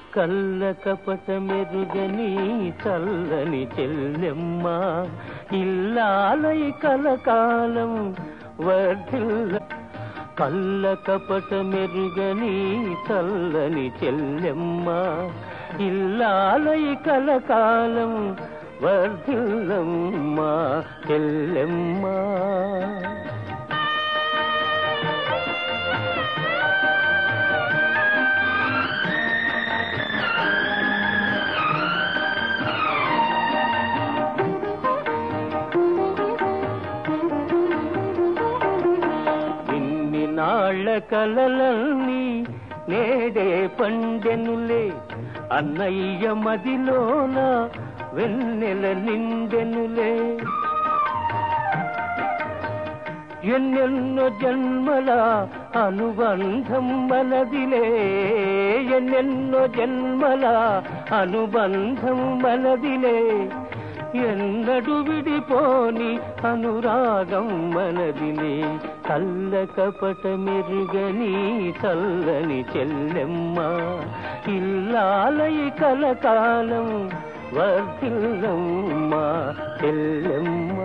కల్ల కపట మెరుగని చల్లని చెల్లెమ్మ ఇల్లాలై కలకాలం వర్ధిల్ల కల్ల కపట మెరుగని చల్లని చెల్లెమ్మ ఇల్లాలై కలకాలం వర్ధిల్లమ్మ చెల్లెమ్మ ఇన్ని నాళ్ళ కలలన్నీ నేడే పండెనులే అన్నయ్య మదిలోన వెన్నెల నిండెనులే ఎన్నెన్నో జన్మల అనుబంధం మనదిలే ఎన్నెన్నో జన్మల అనుబంధం మనదిలే ఎన్నడు విడిపోని అనురాగం మనదిలే కల్ల కపట మెరుగని చల్లని చెల్లెమ్మ ఇల్లాలై కలకాలం వర్ధిల్లమ్మ చెల్లెమ్మ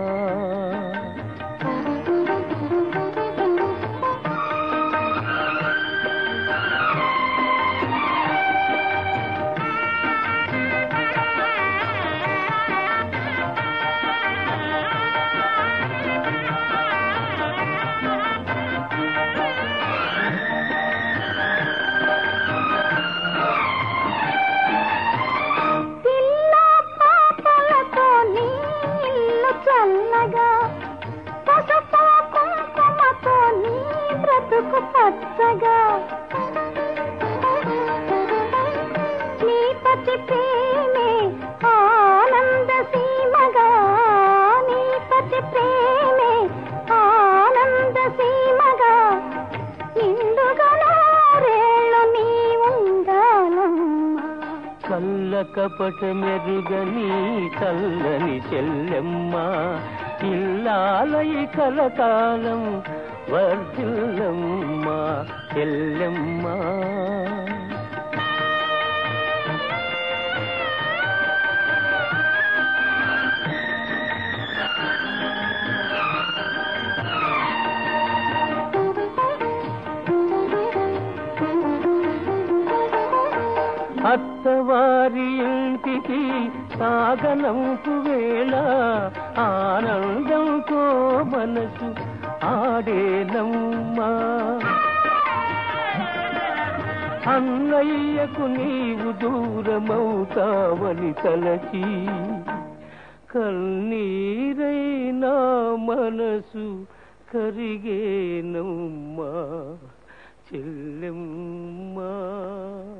పిల్ల పాపలతో నీళ్ళు చల్లగా పసుపు కుంకుమతో నీ బ్రతుకు పచ్చగా నీ పతి ప్రేమే ఆనంద సీమగా నీ పతి ప్రేమే ఆనంద సీమగా నిండుగా నూరేళ్ళు నీ ఉండాలమ్మా కల్ల కపట మెరుగని చల్లని చెల్లెమ్మ ఇల్లాలై కలకాలం వర్ధిల్లమ్మ చెల్లెమ్మ అత్తవారి ఇంటికి సాగనంపు వేళ ఆనందంతో మనసు ఆడేనమ్మా అన్నయ్యకు నీవు దూరమవుతావని తలచి కన్నీరైనా మనసు కరిగేనమ్మా చెల్లెమ్మా